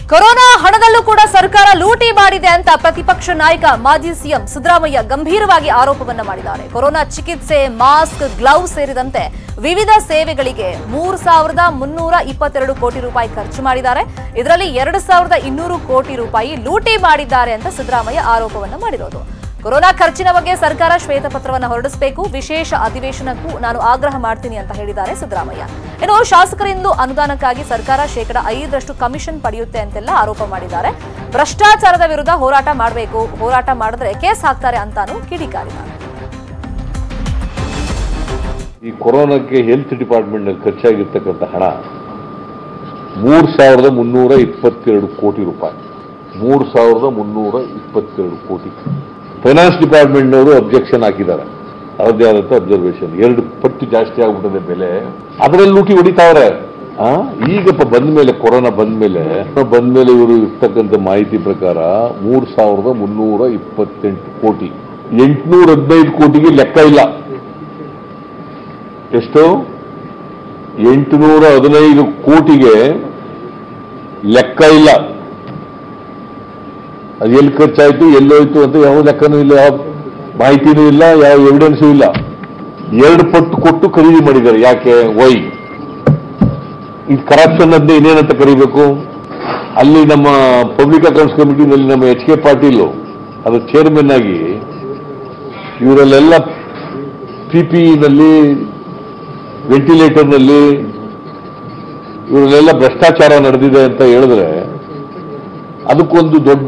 Corona ಹಣದಲ್ಲೂ ಕೂಡ ಸರ್ಕಾರ ಲೂಟಿ ಮಾಡಿದೆ ಅಂತ ಪ್ರತಿಪಕ್ಷ ನಾಯಕ ಮಾಜಿ ಸಿಎಂ ಸಿದ್ದರಾಮಯ್ಯ ಗಂಭೀರವಾಗಿ ಆರೋಪವನ್ನ ಮಾಡಿದ್ದಾರೆ ಕೊರೋನಾ ಚಿಕಿತ್ಸೆ ಮಾಸ್ಕ್ ಗ್ಲೌಸ್ ಸೇರಿದಂತೆ ವಿವಿಧ ಸೇವೆಗಳಿಗೆ ಮೂರು ಸಾವಿರದ ಮುನ್ನೂರ ಇಪ್ಪತ್ತೆರಡು ಕೋಟಿ ರೂಪಾಯಿ ಖರ್ಚು ಮಾಡಿದ್ದಾರೆ ಇದರಲ್ಲಿ ಎರಡು ಸಾವಿರದ ಇನ್ನೂರು ಕೋಟಿ ರೂಪಾಯಿ ಲೂಟಿ ಮಾಡಿದ್ದಾರೆ ಅಂತ ಸಿದ್ದರಾಮಯ್ಯ ಆರೋಪವನ್ನ ಮಾಡಿರೋದು ಕೊರೋನಾ ಖರ್ಚಿನ ಬಗ್ಗೆ ಸರ್ಕಾರ ಶ್ವೇತಪತ್ರವನ್ನು ಹೊರಡಿಸಬೇಕು ವಿಶೇಷ ಅಧಿವೇಶನಕ್ಕೂ ನಾನು ಆಗ್ರಹ ಮಾಡ್ತೀನಿ ಅಂತ ಹೇಳಿದ್ದಾರೆ ಸಿದ್ದರಾಮಯ್ಯ ಇನ್ನು ಶಾಸಕರಿಂದು ಅನುದಾನಕ್ಕಾಗಿ ಸರ್ಕಾರ ಶೇಕಡ ಐದರಷ್ಟು ಕಮಿಷನ್ ಪಡೆಯುತ್ತೆ ಅಂತೆಲ್ಲ ಆರೋಪ ಮಾಡಿದ್ದಾರೆ ಭ್ರಷ್ಟಾಚಾರದ ವಿರುದ್ಧ ಹೋರಾಟ ಮಾಡಬೇಕು ಹೋರಾಟ ಮಾಡಿದ್ರೆ ಕೇಸ್ ಹಾಕ್ತಾರೆ ಅಂತಾನೂ ಕಿಡಿಕಾರಿದ್ದಾರೆ ಈ ಕೊರೋನಾಕ್ಕೆ ಹೆಲ್ತ್ ಡಿಪಾರ್ಟ್ಮೆಂಟ್ನಲ್ಲಿ ಖರ್ಚಾಗಿರ್ತಕ್ಕಂಥ ಹಣ ಮೂರು ಸಾವಿರದ ಮುನ್ನೂರ ಇಪ್ಪತ್ತೆರಡು ಕೋಟಿ ರೂಪಾಯಿ ಮೂರು ಸಾವಿರದ ಮುನ್ನೂರ ಇಪ್ಪತ್ತೆರಡು ಕೋಟಿ ಫೈನಾನ್ಸ್ ಡಿಪಾರ್ಟ್ಮೆಂಟ್ನವರು ಅಬ್ಜೆಕ್ಷನ್ ಹಾಕಿದ್ದಾರೆ ಅವರದ್ದೇ ಆದಂಥ ಅಬ್ಸರ್ವೇಷನ್ ಎರಡು ಪಟ್ಟು ಜಾಸ್ತಿ ಆಗ್ಬಿಟ್ಟಿದೆ ಬೆಲೆ ಅದರಲ್ಲಿ ಲೂಟಿ ಹೊಡಿತಾವ್ರೆ ಆ ಈಗಪ್ಪ ಬಂದ ಮೇಲೆ ಕೊರೋನಾ ಬಂದ ಮೇಲೆ ಬಂದ ಮೇಲೆ ಇವರು ಇರ್ತಕ್ಕಂಥ ಮಾಹಿತಿ ಪ್ರಕಾರ ಮೂರು ಸಾವಿರದ ಮುನ್ನೂರ ಇಪ್ಪತ್ತೆಂಟು ಕೋಟಿ ಎಂಟುನೂರ ಹದಿನೈದು ಕೋಟಿಗೆ ಲೆಕ್ಕ ಇಲ್ಲ ಎಷ್ಟು ಎಂಟುನೂರ ಹದಿನೈದು ಕೋಟಿಗೆ ಲೆಕ್ಕ ಇಲ್ಲ ಅದು ಎಲ್ಲಿ ಖರ್ಚಾಯ್ತು ಎಲ್ಲೋಯ್ತು ಅಂತ ಯಾವ ಲೆಕ್ಕನೂ ಇಲ್ಲ ಯಾವ ಮಾಹಿತಿನೂ ಇಲ್ಲ ಯಾವ ಎವಿಡೆನ್ಸು ಇಲ್ಲ ಎರಡು ಪಟ್ಟು ಕೊಟ್ಟು ಖರೀದಿ ಮಾಡಿದ್ದಾರೆ ಯಾಕೆ ವೈ ಇದು ಕರಪ್ಷನ್ ಅಂತ ಇನ್ನೇನಂತ ಕರಿಬೇಕು ಅಲ್ಲಿ ನಮ್ಮ ಪಬ್ಲಿಕ್ ಅಕೌಂಟ್ಸ್ ಕಮಿಟಿನಲ್ಲಿ ನಮ್ಮ ಎಚ್ ಕೆ ಪಾಟೀಲ್ ಅದು ಚೇರ್ಮನ್ ಆಗಿ ಇವರಲ್ಲೆಲ್ಲ ಪಿ ಪಿ ನಲ್ಲಿ ವೆಂಟಿಲೇಟರ್ನಲ್ಲಿ ಇವರಲ್ಲೆಲ್ಲ ಭ್ರಷ್ಟಾಚಾರ ನಡೆದಿದೆ ಅಂತ ಹೇಳಿದ್ರೆ ಅದಕ್ಕೊಂದು ದೊಡ್ಡ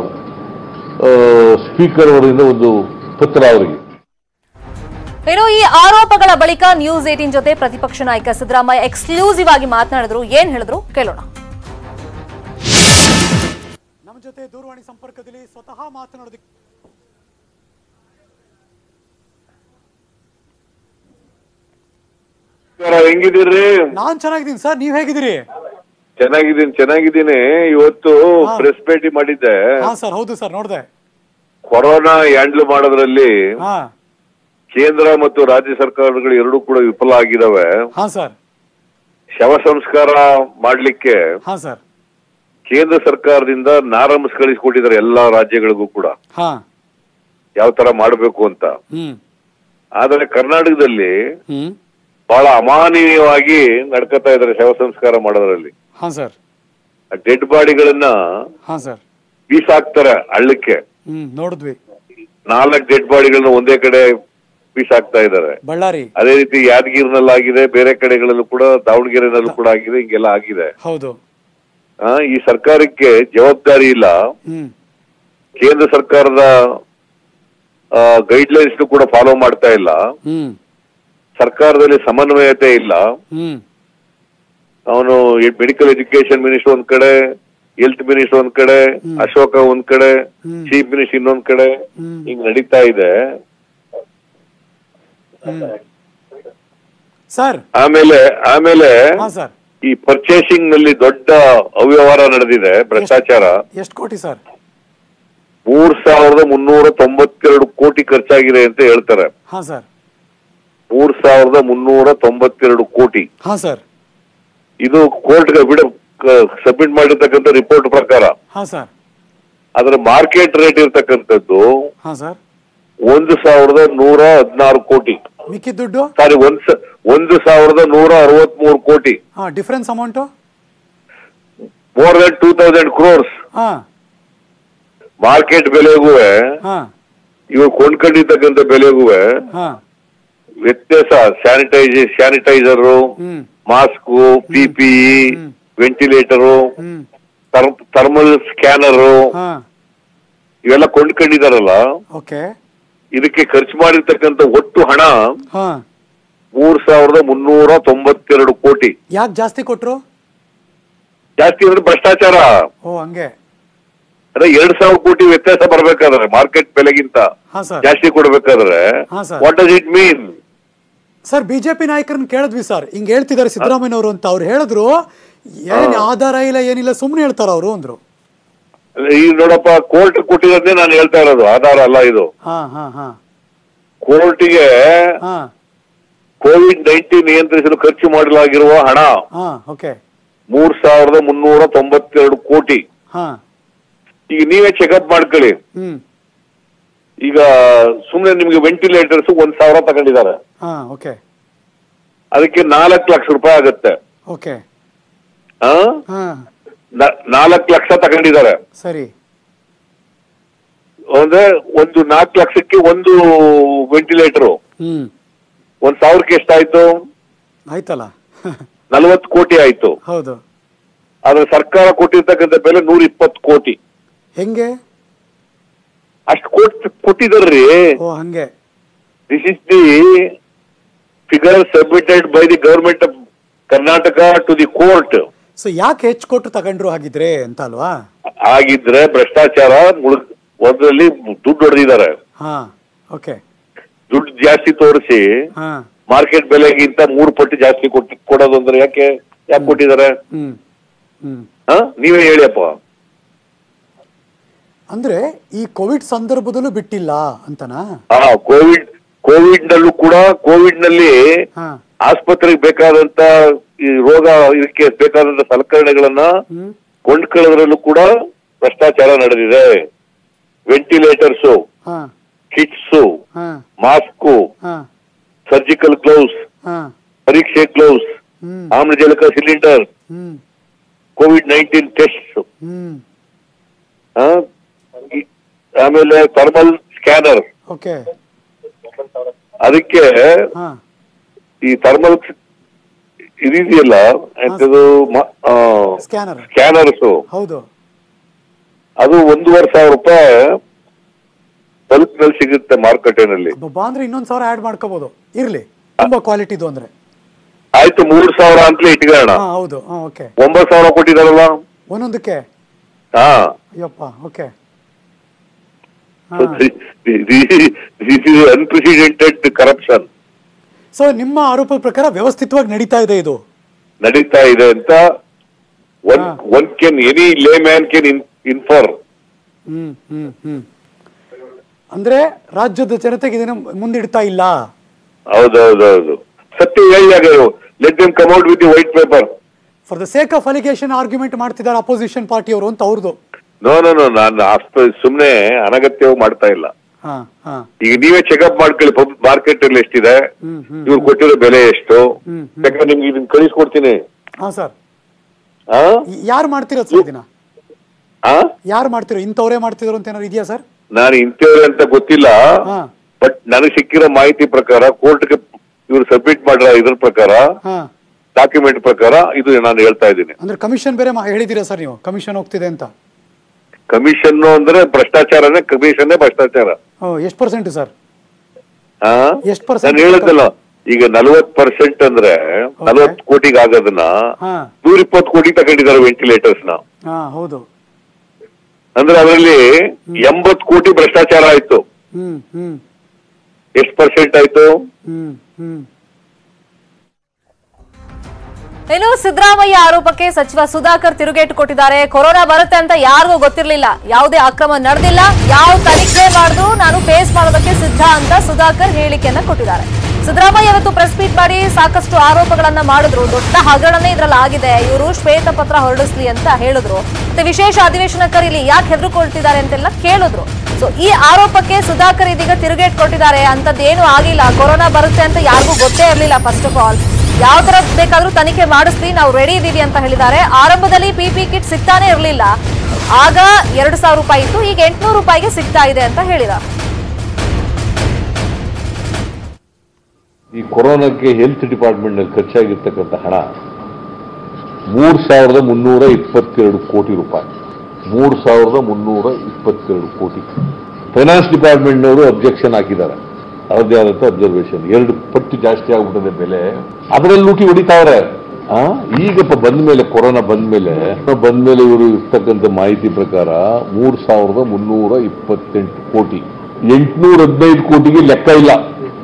ಸ್ಪೀಕರ್ ಅವರಿಂದ ಒಂದು ಪತ್ರ ಅವರಿಗೆ ಇನ್ನು ಈ ಆರೋಪಗಳ ಬಳಿಕ ನ್ಯೂಸ್ ಏಟೀನ್ ಜೊತೆ ಪ್ರತಿಪಕ್ಷ ನಾಯಕ ಸಿದ್ದರಾಮಯ್ಯ ಎಕ್ಸ್ಕ್ಲೂಸಿವ್ ಆಗಿ ಮಾತನಾಡಿದ್ರು ಏನ್ ಹೇಳಿದ್ರು ಕೇಳೋಣ ನಮ್ಮ ಜೊತೆ ದೂರವಾಣಿ ಸಂಪರ್ಕದಲ್ಲಿ ಸ್ವತಃ ಮಾತನಾಡೋದಕ್ಕೆ ಸರ್ ಹೆಂಗಿದ್ದೀರಿ ನಾನ್ ಚೆನ್ನಾಗಿದ್ದೀನಿ ಸರ್ ನೀವ್ ಹೇಗಿದ್ದೀರಿ ಚೆನ್ನಾಗಿದ್ದೀನಿ ಚೆನ್ನಾಗಿದ್ದೀನಿ ಇವತ್ತು ಹಾ. ಪ್ರೆಸ್ ಭೇಟಿ ಮಾಡಿದ್ದೆ ಹಾ ಸರ್ ಹೌದು ಸರ್ ನೋಡ್ದೆ ಕೊರೋನಾ ಹ್ಯಾಂಡಲ್ ಮಾಡೋದ್ರಲ್ಲಿ ಹಾ ಕೇಂದ್ರ ಮತ್ತು ರಾಜ್ಯ ಸರ್ಕಾರಗಳು ಎರಡೂ ಕೂಡ ವಿಫಲ ಆಗಿದಾವೆ ಹಾ ಸರ್ ಶವ ಸಂಸ್ಕಾರ ಮಾಡ್ಲಿಕ್ಕೆ ಹಾ ಸರ್ ಕೇಂದ್ರ ಸರ್ಕಾರದಿಂದ ನಾರಮ್ಸ್ ಕಳಿಸ್ಕೊಟ್ಟಿದ್ದಾರೆ ಎಲ್ಲಾ ರಾಜ್ಯಗಳಿಗೂ ಕೂಡ ಹಾ ಯಾವ ತರ ಮಾಡಬೇಕು ಅಂತ ಹ್ಮ್ ಆದ್ರೆ ಕರ್ನಾಟಕದಲ್ಲಿ ಹ್ಮ್ ಬಹಳ ಅಮಾನವೀಯವಾಗಿ ನಡ್ಕೋತಾ ಇದ್ದಾರೆ ಶವ ಸಂಸ್ಕಾರ ಮಾಡೋದ್ರಲ್ಲಿ ಹಾ ಸರ್ ಡೆಡ್ ಬಾಡಿಗಳನ್ನ ಹಾ ಸರ್ ಬೀಸಾಕ್ತಾರೆ ಹಳ್ಳಕ್ಕೆ ಹ್ಮ್ ನೋಡಿದ್ವಿ ನಾಲ್ಕು ಡೆಡ್ ಬಾಡಿಗಳನ್ನ ಒಂದೇ ಕಡೆ ಬೀಸಾಕ್ತಾ ಇದ್ದಾರೆ ಬಳ್ಳಾರಿ ಅದೇ ರೀತಿ ಯಾದಗಿರಿನಲ್ಲಾಗಿದೆ ಬೇರೆ ಕಡೆಗಳಲ್ಲೂ ಕೂಡ ದಾವಣಗೆರೆನಲ್ಲೂ ಕೂಡ ಆಗಿದೆ ಹಿಂಗೆಲ್ಲ ಆಗಿದೆ ಹೌದು ಆ, ಈ ಸರ್ಕಾರಕ್ಕೆ ಜವಾಬ್ದಾರಿ ಇಲ್ಲ ಹ್ಮ್ ಕೇಂದ್ರ ಸರ್ಕಾರದ ಗೈಡ್ ಲೈನ್ಸ್ ಕೂಡ ಫಾಲೋ ಮಾಡ್ತಾ ಇಲ್ಲ ಹ್ಮ್ ಸರ್ಕಾರದಲ್ಲಿ ಸಮನ್ವಯತೆ ಇಲ್ಲ ಹ್ಮ್ ಅವನು ಮೆಡಿಕಲ್ ಎಜುಕೇಶನ್ ಮಿನಿಸ್ಟರ್ ಒಂದ್ ಕಡೆ ಹೆಲ್ತ್ ಮಿನಿಸ್ಟರ್ ಒಂದ್ ಕಡೆ ಅಶೋಕ ಒಂದ್ ಕಡೆ ಹ್ಮ್. ಚೀಫ್ ಮಿನಿಸ್ಟರ್ ಇನ್ನೊಂದ್ ಕಡೆ ಹ್ಮ್. ಹಿಂಗ್ ನಡೀತಾ ಇದೆ ಹ್ಮ್ ಸರ್ ಆಮೇಲೆ ಆಮೇಲೆ ಹಾ ಸರ್ ಈ ಪರ್ಚೇಸಿಂಗ್ ನಲ್ಲಿ ದೊಡ್ಡ ಅವ್ಯವಹಾರ ನಡೆದಿದೆ ಭ್ರಷ್ಟಾಚಾರ ಎಷ್ಟು ಕೋಟಿ ಸರ್ ಮೂರ್ ಸಾವಿರದ ಮುನ್ನೂರ ತೊಂಬತ್ತೆರಡು ಕೋಟಿ ಖರ್ಚಾಗಿದೆ ಅಂತ ಹೇಳ್ತಾರೆ ಹಾ ಸರ್ ಮೂರ್ ಸಾವಿರದ ಮುನ್ನೂರ ತೊಂಬತ್ತೆರಡು ಕೋಟಿ ಹಾ ಸರ್ ಇದು ಕೋರ್ಟ್ಗೆ ಬಿಡ ಸಬ್ಮಿಟ್ ಮಾಡಿರ್ತಕ್ಕಂಥ ರಿಪೋರ್ಟ್ ಪ್ರಕಾರ ಹಾ ಸರ್ ಅದರ ಮಾರ್ಕೆಟ್ ರೇಟ್ ಇರ್ತಕ್ಕಂಥದ್ದು ಹಾ ಸರ್ ಒಂದು ಸಾವಿರದ ನೂರ ಹದಿನಾರು ಕೋಟಿ ಮಿಕ್ಕಿದ ದುಡ್ಡು ಸಾರಿ ಒಂದ್ ಸ- ಒಂದು ಸಾವಿರದ ನೂರ ಅರವತ್ಮೂರು ಕೋಟಿ ಹಾ difference amount more than two thousand crores ಹಾ ಮಾರ್ಕೆಟ್ ಬೆಲೆಗೂ ಹಾ ಇವಾಗ ಕೊಂಡ್ಕೊಂಡಿರ್ತಕ್ಕಂಥ ಬೆಲೆಗೂ ಹಾ ವ್ಯತ್ಯಾಸ sanitise sanitiser hmm mask PPE hmm. Ventilator hmm thermal scanner ಹಾ ಇವೆಲ್ಲ ಕೊಂಡ್ಕೊಂಡಿದಾರಲ್ಲ ಓಕೆ ಇದಕ್ಕೆ ಖರ್ಚು ಮಾಡಿರ್ತಕ್ಕಂಥ ಒಟ್ಟು ಹಣ ಹಾ ಮೂರ್ ಸಾವಿರದ ಮುನ್ನೂರ ತೊಂಬತ್ತೆರಡು ಕೋಟಿ ಯಾಕೆ ಜಾಸ್ತಿ ಕೊಟ್ರು ಜಾಸ್ತಿ ಅಂದ್ರೆ ಭ್ರಷ್ಟಾಚಾರ ಓ ಹಂಗೆ ಅದೇ ಎರಡ್ ಸಾವಿರ ಕೋಟಿ ವ್ಯತ್ಯಾಸ ಬರ್ಬೇಕಾದ್ರೆ ಮಾರ್ಕೆಟ್ ಬೆಲೆಗಿಂತ ಹಾ ಸರ್ ಜಾಸ್ತಿ ಕೊಡ್ಬೇಕಾದ್ರೆ ಹಾ, sir. What does it mean sir BJP ನಾಯಕರನ್ನ ಕೇಳಿದ್ವಿ ಸರ್ ಹಿಂಗ್ ಹೇಳ್ತಿದ್ದಾರೆ ಸಿದ್ದರಾಮಯ್ಯನವರು ಅಂತ ಅವ್ರು ಹೇಳಿದ್ರು ಏನ್ ಆಧಾರ ಇಲ್ಲ ಏನಿಲ್ಲ ಸುಮ್ನೆ ಹೇಳ್ತಾರ ಅವರು ಅಂದ್ರು ಈಗ ನೋಡಪ್ಪ ಕೋರ್ಟ್ ಕೊಟ್ಟಿರೋದೇ ನಾನು ಹೇಳ್ತಾ ಇರೋದು ಆಧಾರ ಅಲ್ಲ ಇದು ಹಾ ಹಾ ಹಾ ಕೋರ್ಟಿಗೆ ಹಾ ಕೋವಿಡ್ ನೈನ್ಟೀನ್ ನಿಯಂತ್ರಿಸಲು ಖರ್ಚು ಮಾಡಲಾಗಿರುವ ಹಣ ಹಾ ಓಕೆ ಮೂರ್ ಸಾವಿರದ ಮುನ್ನೂರ ತೊಂಬತ್ತೆರಡು ಕೋಟಿ ಹಾ ಈಗ ನೀವೇ ಚೆಕಪ್ ಮಾಡ್ಕೊಳ್ಳಿ ಹ್ಮ್ ಈಗ ಸುಮ್ನೆ ನಿಮ್ಗೆ ವೆಂಟಿಲೇಟರ್ಸ್ ಒಂದ್ ಸಾವಿರ ತಗೊಂಡಿದ್ದಾರೆ ಹಾ ಓಕೆ ಅದಕ್ಕೆ ನಾಲ್ಕು ಲಕ್ಷ ರೂಪಾಯಿ ಆಗುತ್ತೆ ಓಕೆ ಆ ಹಾ ನಾಲ್ಕು ಲಕ್ಷ ತಗೊಂಡಿದ್ದಾರೆ ಸರಿ ಅಂದ್ರೆ ಒಂದು ನಾಲ್ಕು ಲಕ್ಷಕ್ಕೆ ಒಂದು ವೆಂಟಿಲೇಟರ್ ಹ್ಮ್ ಒಂದ್ ಸಾವಿರಕ್ಕೆ ಎಷ್ಟಾಯ್ತು ಆಯ್ತಲ್ಲ ನಲವತ್ತು ಕೋಟಿ ಆಯ್ತು ಹೌದು ಆದ್ರೆ ಸರ್ಕಾರ ಕೊಟ್ಟಿರ್ತಕ್ಕಂಥ ಬೆಲೆ ನೂರ ಇಪ್ಪತ್ತು ಕೋಟಿ ಹೆಂಗೆ ಅಷ್ಟು ಕೋಟಿ ಕೊಟ್ಟಿದಾರ್ರಿ ಓ ಹಂಗೆ this is the figure submitted by the government of Karnataka to the court so ಯಾಕೆ ಹೆಚ್ಚು ಕೊಟ್ಟು ತಗೊಂಡ್ರು ಹಾಗಿದ್ರೆ ಅಂತ ಅಲ್ವಾ ಆಗಿದ್ರೆ ಭ್ರಷ್ಟಾಚಾರ ಮುಳುಗ್ ಒಂದ್ರಲ್ಲಿ ದುಡ್ಡು ಹೊಡೆದಿದ್ದಾರೆ ಹಾ ಓಕೆ ದುಡ್ಡು ಜಾಸ್ತಿ ತೋರಿಸಿ ಹಾ ಮಾರ್ಕೆಟ್ ಬೆಲೆಗಿಂತ ಮೂರು ಪಟ್ಟು ಜಾಸ್ತಿ ಕೊಟ್ಟು ಕೊಡೋದು ಅಂದ್ರೆ ಯಾಕೆ ಯಾಕೆ ಕೊಟ್ಟಿದ್ದಾರೆ ಹ್ಮ್ ಹ್ಮ್ ಹಾ ನೀವೇ ಹೇಳಿಯಪ್ಪ ಅಂದ್ರೆ ಈ ಕೋವಿಡ್ ಸಂದರ್ಭದಲ್ಲೂ ಬಿಟ್ಟಿಲ್ಲ ಅಂತನಾ ಹಾ ಕೋವಿಡ್ ಕೋವಿಡ್ ನಲ್ಲೂ ಕೂಡ ಕೋವಿಡ್ ನಲ್ಲಿ ಹಾ ಆಸ್ಪತ್ರೆಗೆ ಬೇಕಾದಂತ ಈ ರೋಗ ಇದಕ್ಕೆ ಬೇಕಾದಂತ ಸಲಕರಣೆಗಳನ್ನ ಹ್ಮ್ ಕೊಂಡ್ಕೊಳ್ಳೋದ್ರಲ್ಲೂ ಕೂಡ ಭ್ರಷ್ಟಾಚಾರ ನಡೆದಿದೆ ವೆಂಟಿಲೇಟರ್ಸ್ ಹಾ ಕಿಟ್ಸ್ ಹಾ ಮಾಸ್ಕು ಹಾ ಸರ್ಜಿಕಲ್ ಗ್ಲೌಸ್ ಹಾ ಪರೀಕ್ಷೆ ಗ್ಲೌಸ್ ಹ್ಮ್ ಆಮ್ಲಜನಕ cylinder hmm COVID nineteen test hmm ಆಮೇಲೆ ಥರ್ಮಲ್ ಸ್ಕ್ಯಾನರ್ ಓಕೆ ಅದಕ್ಕೆ ಹಾ ಈ ಥರ್ಮಲ್ ಇದೆಯಲ್ಲ ಎಂತದು ಸ್ಕ್ಯಾನರ್ ಸ್ಕ್ಯಾನರ್ಸ್ ಹೌದು ಅದು ಒಂದೂವರೆ ಸಾವಿರ ರೂಪಾಯಿ ಬಲ್ಕ್ ನಲ್ಲಿ ಸಿಗುತ್ತೆ ಮಾರುಕಟ್ಟೆನಲ್ಲಿ ಬಬ್ಬಾ ಅಂದ್ರೆ ಇನ್ನೊಂದ್ ಸಾವಿರ ಆಡ್ ಮಾಡ್ಕೋಬಹುದು ಇರ್ಲಿ ತುಂಬಾ ಕ್ವಾಲಿಟಿದು ಅಂದ್ರೆ ಆಯ್ತು ಮೂರ್ ಸಾವಿರ ಅಂತಲೇ ಇಟ್ಕೊಳ್ಳೋಣ ಹಾ ಹೌದು ಹಾ ಓಕೆ ಒಂಬತ್ತು ಸಾವಿರ ಕೊಟ್ಟಿದಾರಲ್ಲ ಒಂದೊಂದಕ್ಕೆ ಹಾ ಅಯ್ಯಪ್ಪ okay this is unprecedented corruption so ನಿಮ್ಮ ಆರೋಪದ ಪ್ರಕಾರ ವ್ಯವಸ್ಥಿತವಾಗಿ ನಡೀತಾ ಇದೆ ಇದು ನಡೀತಾ ಇದೆ ಅಂತ ಒನ್ ಹಾ. One can any layman can infer hmm hmm hmm ಅಂದ್ರೆ ರಾಜ್ಯದ ಜನತೆಗೆ ಇದನ್ನ ಮುಂದಿಡ್ತಾ ಇಲ್ಲ ಹೌದೌದೌದು ಸತ್ಯ ಹೇಳಿದಾಗ let them come out with white paper for the sake of allegation argument ಮಾಡ್ತಿದ್ದಾರೆ ಅಪೋಸಿಷನ್ ಪಾರ್ಟಿಯವರು ಅಂತ ಅವ್ರದ್ದು ನೋ ನೋ ನೋ ನಾನು ಆಸ್ಪ ಸುಮ್ನೆ ಅನಗತ್ಯವಾಗಿ ಮಾಡ್ತಾ ಇಲ್ಲ ಹಾ ಹಾ ಈಗ ನೀವೇ ಚೆಕಪ್ ಮಾಡ್ಕೊಳ್ಳಿ ಮಾರ್ಕೆಟ್ ಅಲ್ಲಿ ಎಷ್ಟಿದೆ ಹ್ಮ್ ಹ್ಮ್ ಇವ್ರು ಕೊಟ್ಟಿರೋ ಬೆಲೆ ಎಷ್ಟು ಹ್ಮ್, ಹ್ಮ್. ಯಾಕಂದ್ರೆ ನಿಮ್ಗೆ ಇದನ್ನ ಕಳಿಸ್ಕೊಡ್ತೀನಿ ಹಾ ಸರ್ ಆ ಯಾರು ಮಾಡ್ತಿರೋ ಸರ್ ಇದನ್ನ ಆ ಯಾರು ಮಾಡ್ತಿರೋ ಇಂಥವ್ರೇ ಮಾಡ್ತಿದ್ರು ಅಂತ ಏನಾದ್ರು ಇದೆಯಾ ಸರ್ ನಾನು ಇಂಥವ್ರೆ ಅಂತ ಗೊತ್ತಿಲ್ಲ ಹಾ ಬಟ್ ನನಗೆ ಸಿಕ್ಕಿರೋ ಮಾಹಿತಿ ಪ್ರಕಾರ ಕೋರ್ಟ್ಗೆ ಇವ್ರು ಸಬ್ಮಿಟ್ ಮಾಡಿರೋ ಇದ್ರ ಪ್ರಕಾರ ಹಾ ಡಾಕ್ಯುಮೆಂಟ್ ಪ್ರಕಾರ ಇದು ನಾನು ಹೇಳ್ತಾ ಇದ್ದೀನಿ ಅಂದ್ರೆ ಕಮಿಷನ್ ಬೇರೆ ಮಾ- ಹೇಳಿದ್ದೀರಾ ಸರ್ ನೀವು ಕಮಿಷನ್ ಹೋಗ್ತಿದೆ ಅಂತ ಕಮಿಷನ್ ಅಂದ್ರೆ ಭ್ರಷ್ಟಾಚಾರನೇ ಕಮಿಷನ್ನೇ ಭ್ರಷ್ಟಾಚಾರ ಓ ಎಷ್ಟು ಪರ್ಸೆಂಟ್ ಸರ್ ಆ ಎಷ್ಟ್ percent ನಾನು ಹೇಳಿದ್ದಲ್ಲ ಈಗ ನಲವತ್ ಪರ್ಸೆಂಟ್ ಅಂದ್ರೆ ನಲವತ್ ಕೋಟಿಗೆ ಆಗೋದನ್ನ ಹಾ ನೂರ ಇಪ್ಪತ್ತು ಕೋಟಿ ತಗೊಂಡಿದ್ದಾರೆ ವೆಂಟಿಲೇಟರ್ಸ್ ನ ಹಾ ಹೌದು ಅಂದ್ರೆ ಅದರಲ್ಲಿ ಎಂಬತ್ ಕೋಟಿ ಭ್ರಷ್ಟಾಚಾರ ಆಯ್ತು ಹ್ಮ್ ಹ್ಮ್ ಎಷ್ಟು ಪರ್ಸೆಂಟ್ ಆಯ್ತು ಹ್ಮ್ ಹ್ಮ್ ಇನ್ನು ಸಿದ್ದರಾಮಯ್ಯ ಆರೋಪಕ್ಕೆ ಸಚಿವ ಸುಧಾಕರ್ ತಿರುಗೇಟು ಕೊಟ್ಟಿದ್ದಾರೆ ಕೊರೋನಾ ಬರುತ್ತೆ ಅಂತ ಯಾರಿಗೂ ಗೊತ್ತಿರಲಿಲ್ಲ ಯಾವುದೇ ಅಕ್ರಮ ನಡೆದಿಲ್ಲ ಯಾವ ತನಿಖೆ ಮಾಡಿದ್ರು ನಾನು ಫೇಸ್ ಮಾಡೋದಕ್ಕೆ ಸಿದ್ಧ ಅಂತ ಸುಧಾಕರ್ ಹೇಳಿಕೆಯನ್ನ ಕೊಟ್ಟಿದ್ದಾರೆ ಸಿದ್ದರಾಮಯ್ಯ ಇವತ್ತು ಪ್ರೆಸ್ ಮೀಟ್ ಮಾಡಿ ಸಾಕಷ್ಟು ಆರೋಪಗಳನ್ನ ಮಾಡಿದ್ರು ದೊಡ್ಡ ಹಗರಣನೇ ಇದ್ರಲ್ಲಿ ಆಗಿದೆ ಇವರು ಶ್ವೇತ ಪತ್ರ ಹೊರಡಿಸ್ಲಿ ಅಂತ ಹೇಳಿದ್ರು ಮತ್ತೆ ವಿಶೇಷ ಅಧಿವೇಶನ ಕರೀಲಿ ಯಾಕೆ ಹೆದರ್ಕೊಳ್ತಿದ್ದಾರೆ ಅಂತೆಲ್ಲ ಕೇಳಿದ್ರು ಸೊ ಈ ಆರೋಪಕ್ಕೆ ಸುಧಾಕರ್ ಇದೀಗ ತಿರುಗೇಟ್ ಕೊಟ್ಟಿದ್ದಾರೆ ಅಂತದ್ದೇನು ಆಗಿಲ್ಲ ಕೊರೋನಾ ಬರುತ್ತೆ ಅಂತ ಯಾರಿಗೂ ಗೊತ್ತೇ ಇರಲಿಲ್ಲ ಫಸ್ಟ್ ಆಫ್ ಆಲ್ ಯಾವ ತರ ಬೇಕಾದ್ರೂ ತನಿಖೆ ಮಾಡಿಸ್ಲಿ ನಾವು ರೆಡಿ ಇದೀವಿ ಅಂತ ಹೇಳಿದ್ದಾರೆ ಆರಂಭದಲ್ಲಿ ಪಿಪಿ ಕಿಟ್ ಸಿಗ್ತಾನೆ ಇರಲಿಲ್ಲ ಆಗ ಎರಡು ಸಾವಿರ ರೂಪಾಯಿ ಇತ್ತು ಈಗ ಎಂಟ್ನೂರು ರೂಪಾಯಿಗೆ ಸಿಗ್ತಾ ಇದೆ ಅಂತ ಹೇಳಿದ್ದಾರೆ ಈ ಕೊರೋನಾಕ್ಕೆ ಹೆಲ್ತ್ ಡಿಪಾರ್ಟ್ಮೆಂಟ್ನಲ್ಲಿ ಖರ್ಚಾಗಿರ್ತಕ್ಕಂಥ ಹಣ ಮೂರು ಸಾವಿರದ ಮುನ್ನೂರ ಇಪ್ಪತ್ತೆರಡು ಕೋಟಿ ರೂಪಾಯಿ ಮೂರು ಸಾವಿರದ ಮುನ್ನೂರ ಇಪ್ಪತ್ತೆರಡು ಕೋಟಿ ಫೈನಾನ್ಸ್ ಡಿಪಾರ್ಟ್ಮೆಂಟ್ನವರು ಅಬ್ಜೆಕ್ಷನ್ ಹಾಕಿದ್ದಾರೆ ಅವರದೇ ಆದಂಥ ಅಬ್ಸರ್ವೇಷನ್ ಎರಡು ಪಟ್ಟು ಜಾಸ್ತಿ ಆಗ್ಬಿಟ್ಟಿದೆ ಬೆಲೆ ಅದರಲ್ಲಿ ಲೂಟಿ ಹೊಡಿತಾವ್ರೆ ಆ ಈಗಪ್ಪ ಬಂದ ಮೇಲೆ ಕೊರೋನಾ ಬಂದ ಮೇಲೆ ಬಂದ ಮೇಲೆ ಇವರು ಇರ್ತಕ್ಕಂಥ ಮಾಹಿತಿ ಪ್ರಕಾರ ಮೂರು ಸಾವಿರದ ಮುನ್ನೂರ ಇಪ್ಪತ್ತೆಂಟು ಕೋಟಿ ಎಂಟುನೂರ ಹದಿನೈದು ಕೋಟಿಗೆ ಲೆಕ್ಕ ಇಲ್ಲ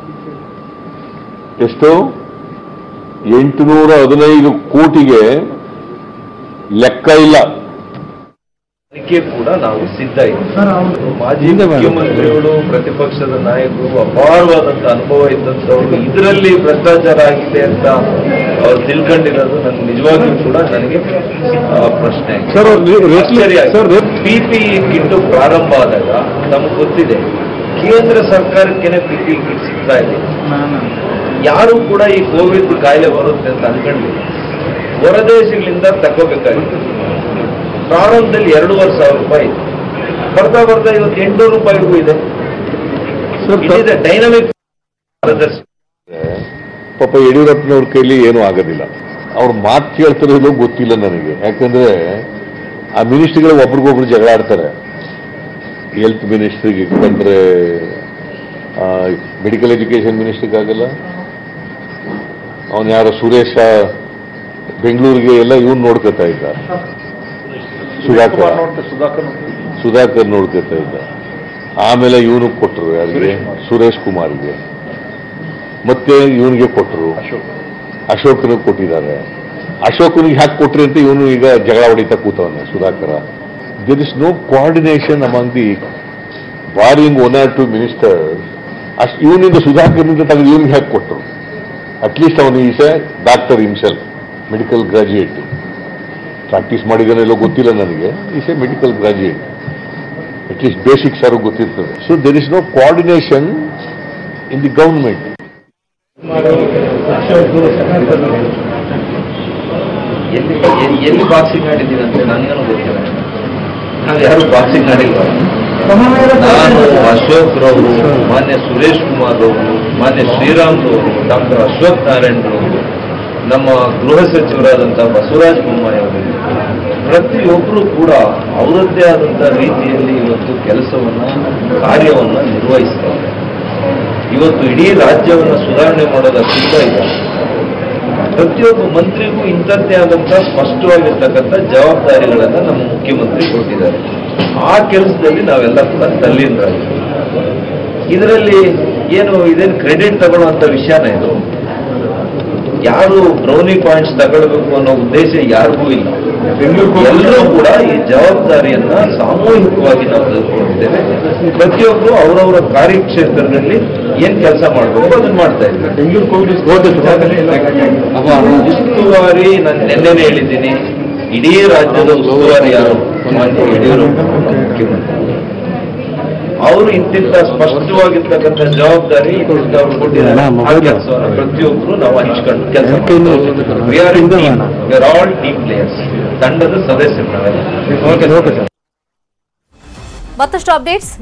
ಎಷ್ಟು ಎಂಟುನೂರ ಹದಿನೈದು ಕೋಟಿಗೆ ಲೆಕ್ಕ ಇಲ್ಲ ಅದಕ್ಕೆ ಕೂಡ ನಾವು ಸಿದ್ಧ ಇದ್ದೀವಿ ಮಾಜಿ ಮುಖ್ಯಮಂತ್ರಿಗಳು ಪ್ರತಿಪಕ್ಷದ ನಾಯಕರು ಅಪಾರವಾದಂತ ಅನುಭವ ಇದ್ದಂಥವ್ರು ಇದರಲ್ಲಿ ಭ್ರಷ್ಟಾಚಾರ ಆಗಿದೆ ಅಂತ ಅವ್ರು ತಿಳ್ಕೊಂಡಿರೋದು ನನ್ಗೆ ನಿಜವಾಗಿಯೂ ಕೂಡ ನನಗೆ ಆ, ಪ್ರಶ್ನೆ ಸರ್, ಅವ್ರು ರೇ- ರೇಟ್ಲಿ- ಸರ್, ರೇ- ಪಿ ಪಿ ಕಿಟ್ ಪ್ರಾರಂಭ ಆದಾಗ ನಮ್ಗೆ ಗೊತ್ತಿದೆ ಕೇಂದ್ರ ಸರ್ಕಾರಕ್ಕೇನೆ ಪಿ ಪಿ ಕಿಟ್ ಸಿಗ್ತಾ ಇದೆ ಯಾರು ಕೂಡ ಈ ಕೋವಿಡ್ ಕಾಯಿಲೆ ಬರುತ್ತೆ ಅಂತ ಅನ್ಕೊಂಡಿಲ್ಲ ಹೊರದೇಶಗಳಿಂದ ತಗೋಬೇಕಾಗಿತ್ತು ಪ್ರಾರಂಭದಲ್ಲಿ ಎರಡೂವರೆ ಸಾವಿರ ರೂಪಾಯಿ ಇತ್ತು. ಬರ್ತಾ ಬರ್ತಾ ಇವತ್ತು ಎಂಟುನೂರು ರೂಪಾಯಿಗೂ ಇದೆ ಇಟ್ ಇಸ್ ಡೈನಮಿಕ್ ಪಾಪ ಯಡಿಯೂರಪ್ಪನವ್ರ ಕೈಲಿ ಏನೂ ಆಗೋದಿಲ್ಲ ಅವ್ರ ಮಾತು ಕೇಳ್ತಿರೋದು ಗೊತ್ತಿಲ್ಲ ನನಗೆ ಯಾಕಂದ್ರೆ ಆ ಮಿನಿಸ್ಟ್ರಿಗಳು ಒಬ್ರಿಗೊಬ್ರು ಜಗಳ ಆಡ್ತಾರೆ ಹೆಲ್ತ್ ಮಿನಿಸ್ಟ್ರಿಗೆ ಬಂದ್ರೆ ಮೆಡಿಕಲ್ ಎಜುಕೇಶನ್ ಮಿನಿಸ್ಟ್ರಿಗೆ ಆಗಲ್ಲ ಅವನು ಯಾರೋ ಸುರೇಶ ಬೆಂಗಳೂರಿಗೆ ಎಲ್ಲ ಇವನ್ ನೋಡ್ಕೊತಾ ಇದ್ದ ಸುಧಾಕರ್ ಸುಧಾಕರ್ ನೋಡ್ಕೊತಾ ಇದ್ದ ಆಮೇಲೆ ಇವನು ಕೊಟ್ಟರು ಯಾರಿಗೆ ಸುರೇಶ್ ಕುಮಾರ್ಗೆ ಮತ್ತೆ ಇವನಿಗೆ ಕೊಟ್ಟರು ಅಶೋಕನಿಗೆ ಕೊಟ್ಟಿದ್ದಾರೆ ಅಶೋಕನಿಗೆ ಹ್ಯಾಕ್ ಕೊಟ್ರಿ ಅಂತ ಇವನು ಈಗ ಜಗಳ ಹೊಡಿತಾ ಕೂತವನೆ Sudhakara there is no coordination among the warring one or two minister ಅಷ್ಟು ಇವನಿಂದ ಸುಧಾಕರ್ನಿಂದ ತೆಗೆದು ಇವನಿಗೆ ಹ್ಯಾಕ್ ಕೊಟ್ಟರು ಅಟ್ಲೀಸ್ಟ್ ಅವನು is a doctor himself medical graduate practice ಮಾಡಿದಾನೆಲ್ಲೋ ಗೊತ್ತಿಲ್ಲ ನನಗೆ is a medical graduate at least basics ಯಾರು ಗೊತ್ತಿರ್ತದೆ so there is no coordination in the government ಎಲ್ಲಿ ಎಲ್ಲಿ- ಎಲ್ಲಿ ಬಾಕ್ಸಿಂಗ್ ಆಡಿದ್ದೀವಿ ಅಂತ ನನಗೇನು ಗೊತ್ತಿಲ್ಲ ನಾವು ಯಾರು ಬಾಕ್ಸಿಂಗ್ ಆಡಿಲ್ಲ ನಾನು ಅಶೋಕ್ ರವರು ಮಾನ್ಯ ಸುರೇಶ್ ಕುಮಾರ್ ಅವರು ಮಾನ್ಯ ಶ್ರೀರಾಮ್ ಅವರು ಡಾಕ್ಟರ್ ಅಶ್ವಥ್ ನಾರಾಯಣ್ ಅವರು ನಮ್ಮ ಗೃಹ ಸಚಿವರಾದಂಥ ಬಸವರಾಜ ಬೊಮ್ಮಾಯಿ ಅವರು ಪ್ರತಿಯೊಬ್ಬರು ಕೂಡ ಅವರದ್ದೇ ಆದಂಥ ರೀತಿಯಲ್ಲಿ ಇವತ್ತು ಕೆಲಸವನ್ನ ಕಾರ್ಯವನ್ನ ನಿರ್ವಹಿಸ್ತಾರೆ ಇವತ್ತು ಇಡೀ ರಾಜ್ಯವನ್ನ ಸುಧಾರಣೆ ಮಾಡೋದ ಸಿದ್ಧ ಇದೆ ಪ್ರತಿಯೊಬ್ಬ ಮಂತ್ರಿಗೂ ಇಂಥದ್ದೇ ಆದಂತ ಸ್ಪಷ್ಟವಾಗಿರ್ತಕ್ಕಂಥ ಜವಾಬ್ದಾರಿಗಳನ್ನ ನಮ್ಮ ಮುಖ್ಯಮಂತ್ರಿ ಕೊಟ್ಟಿದ್ದಾರೆ ಆ ಕೆಲಸದಲ್ಲಿ ನಾವೆಲ್ಲ ಕೂಡ ತಲ್ಲೀನರಾಗಿದ್ದೀವಿ ಇದರಲ್ಲಿ ಏನು ಇದೇನು ಕ್ರೆಡಿಟ್ ತಗೊಳ್ಳುವಂತ ವಿಷಯನ ಇದು ಯಾರು ಬ್ರೌನಿ ಪಾಯಿಂಟ್ಸ್ ತಗೊಳ್ಬೇಕು ಅನ್ನೋ ಉದ್ದೇಶ ಯಾರಿಗೂ ಇಲ್ಲ ಎಲ್ಲರೂ ಕೂಡ ಈ ಜವಾಬ್ದಾರಿಯನ್ನ ಸಾಮೂಹಿಕವಾಗಿ ನಾವು ತೆಗೆದುಕೊಂಡಿದ್ದೇವೆ ಪ್ರತಿಯೊಬ್ಬರು ಅವರವರ ಕಾರ್ಯಕ್ಷೇತ್ರದಲ್ಲಿ ಏನ್ ಕೆಲಸ ಮಾಡಬೇಕು ಅದನ್ನ ಮಾಡ್ತಾ ಇದ್ದಾರೆ ಉಸ್ತುವಾರಿ ನಾನು ನಿನ್ನೆನೆ ಹೇಳಿದ್ದೀನಿ ಇಡೀ ರಾಜ್ಯದ ಉಸ್ತುವಾರಿ ಯಾರು ಮಾನ್ಯ ಯಡಿಯೂರಪ್ಪ ಮುಖ್ಯಮಂತ್ರಿ ಅವರು ಇಂತಿಂತ ಸ್ಪಷ್ಟವಾಗಿರ್ತಕ್ಕಂಥ ಜವಾಬ್ದಾರಿ ಇಂತಿಂತ ಅವ್ರು ಕೊಟ್ಟಿದ್ದಾರೆ ಆ ಕೆಲಸವನ್ನು ಪ್ರತಿಯೊಬ್ಬರು ನಾವು ಹಂಚ್ಕೊಂಡು ಕೆಲಸ we are in team we are all team players ತಂಡದ ಸದಸ್ಯರು ನಾವೆಲ್ಲ ಮತ್ತಷ್ಟು ಅಪ್ಡೇಟ್ಸ್